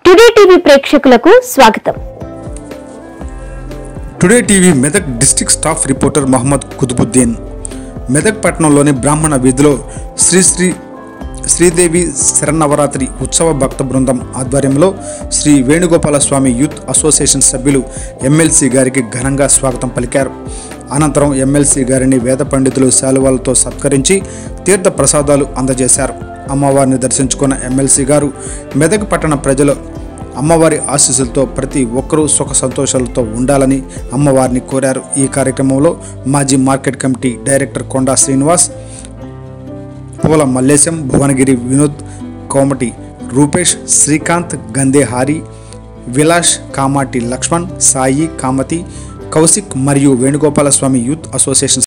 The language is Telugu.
టుడే టీవీ ప్రేక్షకులకు స్వాగతం today TV Medak district staff reporter Mohammed Qutubuddin Medak పట్టణంలోని బ్రాహ్మణ వీధిలో శ్రీ శ్రీ శ్రీదేవి శరన్నవరాత్రి ఉత్సవ భక్త బృందం ఆధ్వర్యంలో శ్రీ వేణుగోపాల స్వామి యూత్ అసోసియేషన్ సభ్యులు ఎమ్మెల్సీ గారికి ఘనంగా స్వాగతం పలికారు అనంతరం ఎమ్మెల్సీ గారిని వేద పండితులు శాలువాలతో సత్కరించి తీర్థ ప్రసాదాలు అందజేశారు అమ్మవారిని దర్శించుకున్న ఎమ్మెల్సీ గారు మెదక్ పట్టణ ప్రజలు అమ్మవారి ఆశీస్సులతో ప్రతి ఒక్కరూ సుఖ సంతోషాలతో ఉండాలని అమ్మవారిని కోరారు ఈ కార్యక్రమంలో మాజీ market committee director Konda Srinivas Poola Mallesham Bhuvanagiri Vinod కోమటి రూపేష్ శ్రీకాంత్ గందే హారి విలాష్ కామాటి లక్ష్మణ్ సాయి కామతి కౌశిక్ మరియు వేణుగోపాల స్వామి యూత్ అసోసియేషన్